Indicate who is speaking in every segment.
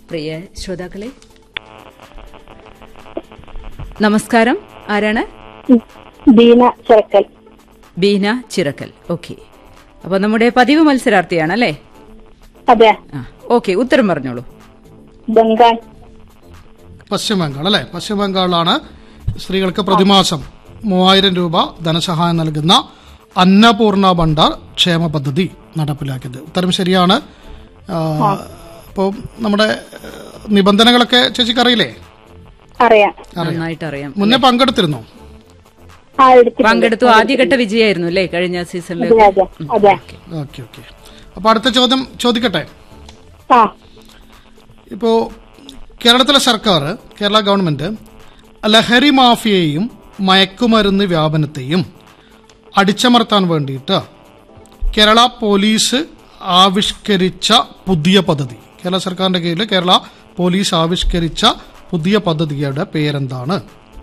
Speaker 1: പ്രിയ ശ്രോതാക്കളെ നമസ്കാരം ആരാണ്
Speaker 2: ദീന ചെറുക്കൽ
Speaker 1: ബീന ചിറക്കൽ ഓക്കെ അപ്പൊ നമ്മുടെ പതിവ് മത്സരാർത്ഥിയാണ് അല്ലേ
Speaker 2: അതെ
Speaker 1: ആ ഓക്കെ ഉത്തരം പറഞ്ഞോളൂ
Speaker 2: ബംഗാൾ
Speaker 3: പശ്ചിമ ബംഗാൾ അല്ലെ പശ്ചിമ ബംഗാളിലാണ് സ്ത്രീകൾക്ക് പ്രതിമാസം മൂവായിരം രൂപ ധനസഹായം നൽകുന്ന അന്നപൂർണ ഭണ്ഡാർ ക്ഷേമ പദ്ധതി നടപ്പിലാക്കിയത് ഉത്തരം ശരിയാണ് അപ്പോൾ നമ്മുടെ ആ, നിബന്ധനകളൊക്കെ ചേച്ചിക്ക് അറിയില്ലേ
Speaker 2: അറിയാം
Speaker 1: നന്നായിട്ട് അറിയാം
Speaker 3: മുന്നേ പങ്കെടുത്തിരുന്നോ
Speaker 2: ആ എടുത്തിട്ടുണ്ട്
Speaker 1: പങ്കെടുത്തു ആദ്യഘട്ട വിജയായിരുന്നു അല്ലേ കഴിഞ്ഞ സീസണിൽ
Speaker 2: അതെ അതെ അതെ
Speaker 3: ഓക്കെ ഓക്കെ അപ്പോൾ അടുത്ത ചോദ്യം ചോദിക്കട്ടെ
Speaker 2: ആ
Speaker 3: ഇപ്പോൾ കേരളത്തിലെ സർക്കാർ കേരള ഗവൺമെന്റ് ലഹരി മാഫിയയെയും മയക്കുമരുന്ന് വ്യാപനത്തെയും അടിച്ചമർത്താൻ വേണ്ടിയിട്ട് കേരള പോലീസ് ആവിഷ്കരിച്ച പുതിയ പദ്ധതി കേരള സർക്കാരിന്റെ കീഴിൽ കേരള പോലീസ് ആവിഷ്കരിച്ച പുതിയ പദ്ധതിയുടെ പേരെന്താണ്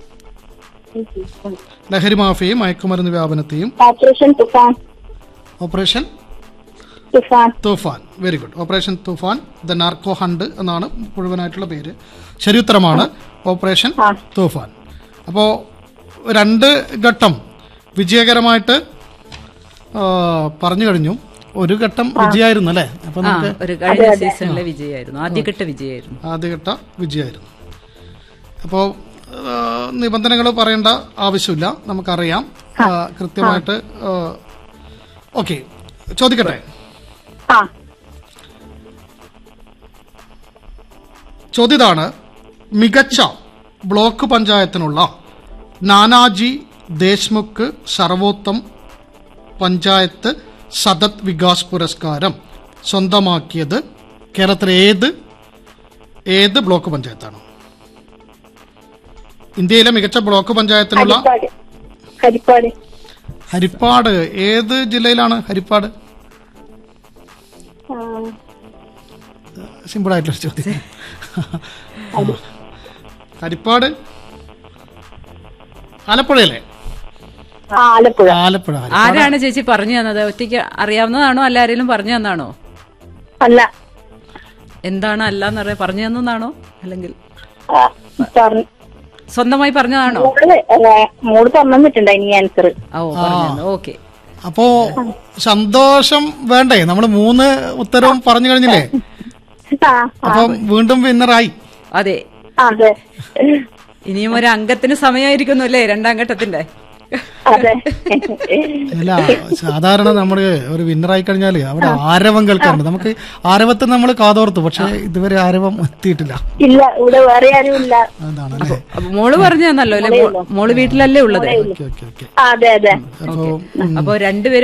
Speaker 3: ലഹരി മാഫിയയും മയക്കുമരുന്ന് വ്യാപനത്തെയും
Speaker 2: operation Toofan
Speaker 3: operation
Speaker 2: Toofan
Speaker 3: Toofan very good operation Toofan the narco hunt എന്നാണ് മുഴുവനായിട്ടുള്ള പേര് ശരി ഉത്തരമാണ് ഓപ്പറേഷൻ
Speaker 2: ആ.
Speaker 3: തൂഫാൻ അപ്പോൾ രണ്ട് ഘട്ടം വിജയകരമായിട്ട് ആ, പറഞ്ഞു കഴിഞ്ഞു ഒരു ഘട്ടം വിജയമായിരുന്നു അല്ലേ അപ്പൊ
Speaker 1: ആ
Speaker 3: നമുക്ക്
Speaker 1: ഒരു കഴിഞ്ഞ സീസണിലെ വിജയായിരുന്നു ആദ്യഘട്ട വിജയായിരുന്നു
Speaker 3: ആദ്യഘട്ട വിജയമായിരുന്നു അപ്പോൾ നിബന്ധനകൾ പറയേണ്ട ആവശ്യമില്ല നമുക്കറിയാം ആ, കൃത്യമായിട്ട് ഓക്കെ ചോദിക്കട്ടെ
Speaker 2: ആ
Speaker 3: ചോദ്യതാണ് മികച്ച ബ്ലോക്ക് പഞ്ചായത്തിനുള്ള നാനാജി ദേശ്മുഖ് സർവോത്തം പഞ്ചായത്ത് സതത് വികാസ് പുരസ്കാരം സ്വന്തമാക്കിയത് കേരളത്തിലെ ഏത് ഏത് ബ്ലോക്ക് പഞ്ചായത്താണ് ഇന്ത്യയിലെ മികച്ച ബ്ലോക്ക് പഞ്ചായത്തിനുള്ള
Speaker 2: ഹരിപ്പാട് ഹരിപ്പാട്
Speaker 3: ഹരിപ്പാട് ഏത് ജില്ലയിലാണ് ഹരിപ്പാട്
Speaker 2: ആ,
Speaker 3: സിമ്പിൾ ആയിട്ടുള്ള ചോദ്യം ഹരിപ്പാട് ആലപ്പുഴയല്ലേ
Speaker 2: ആ, ആലപ്പുഴ
Speaker 3: ആലപ്പുഴ ഹരി-
Speaker 1: ആരാണ് ചേച്ചി പറഞ്ഞു തന്നത് ഒറ്റയ്ക്ക് അറിയാവുന്നതാണോ അല്ല ആരെങ്കിലും പറഞ്ഞു തന്നാണോ
Speaker 2: അല്ല
Speaker 1: എന്താണ് അല്ല എന്ന് പറയാ പറഞ്ഞു തന്നതാണോ അല്ലെങ്കിൽ
Speaker 2: ആ, പറഞ്ഞ-
Speaker 1: സ്വന്തമായി പറഞ്ഞതാണോ
Speaker 2: മോള് അല്ല, മോള് തന്നിട്ടുണ്ട് ഇനി ആൻസർ
Speaker 1: ഓ പറഞ്ഞു ഓക്കെ
Speaker 3: അപ്പോ സന്തോഷം വേണ്ടേ നമ്മൾ മൂന്ന് ഉത്തരവും പറഞ്ഞു കഴിഞ്ഞില്ലേ
Speaker 2: ആ
Speaker 3: അപ്പം വീണ്ടും വിന്നറായി
Speaker 1: അതെ
Speaker 2: അതെ
Speaker 1: ഇനിയും ഒരു അംഗത്തിന് സമയമായിരിക്കുന്നു അല്ലേ രണ്ടാം ഘട്ടത്തിന്റെ
Speaker 2: അതെ
Speaker 3: അല്ല സാധാരണ നമ്മള് ഒരു വിന്നറായി കഴിഞ്ഞാല് അവിടെ ആരവം കേൾക്കാറുണ്ട് നമുക്ക് ആരവത്തിന് നമ്മൾ കാതോർത്തു പക്ഷെ ഇതുവരെ ആരവം എത്തിയിട്ടില്ല
Speaker 2: ഇല്ല ഇവിടെ വേറെ ആരും ഇല്ല
Speaker 3: അതാണ് അല്ലേ
Speaker 1: അപ്പൊ മോള് പറഞ്ഞു തന്നല്ലോ അല്ലെ മോള് വീട്ടിലല്ലേ ഉള്ളത്
Speaker 3: ഓക്കെ ഓക്കെ ഓക്കെ
Speaker 2: ആ, അതെ അതെ
Speaker 3: അപ്പോ
Speaker 1: അപ്പൊ രണ്ടുപേരും